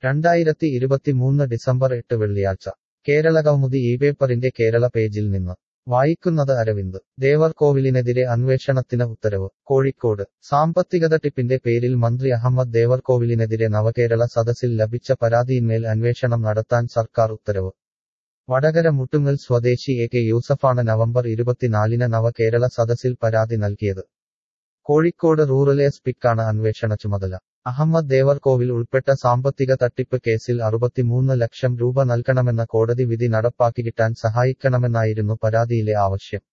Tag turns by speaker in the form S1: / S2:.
S1: രണ്ടായിരത്തി ഇരുപത്തിമൂന്ന് ഡിസംബർ എട്ട് വെള്ളിയാഴ്ച കേരള കൗമുദി ഈ പേപ്പറിന്റെ കേരള പേജിൽ നിന്ന് വായിക്കുന്നത് അരവിന്ദ് ദേവർകോവിലിനെതിരെ അന്വേഷണത്തിന് ഉത്തരവ് കോഴിക്കോട് സാമ്പത്തിക തട്ടിപ്പിന്റെ പേരിൽ മന്ത്രി അഹമ്മദ് ദേവർകോവിലിനെതിരെ നവകേരള സദസ്സിൽ ലഭിച്ച പരാതിയിന്മേൽ അന്വേഷണം നടത്താൻ സർക്കാർ ഉത്തരവ് വടകര മുട്ടുങ്ങൽ സ്വദേശി എ കെ യൂസഫാണ് നവംബർ ഇരുപത്തിനാലിന് നവകേരള സദസ്സിൽ പരാതി നൽകിയത് കോഴിക്കോട് റൂറൽ എസ് പിക്കാണ് അന്വേഷണ ചുമതല അഹമ്മദ് ദേവർകോവിൽ ഉൾപ്പെട്ട സാമ്പത്തിക തട്ടിപ്പ് കേസിൽ അറുപത്തിമൂന്ന് ലക്ഷം രൂപ നൽകണമെന്ന കോടതി വിധി നടപ്പാക്കിക്കിട്ടാൻ സഹായിക്കണമെന്നായിരുന്നു പരാതിയിലെ ആവശ്യം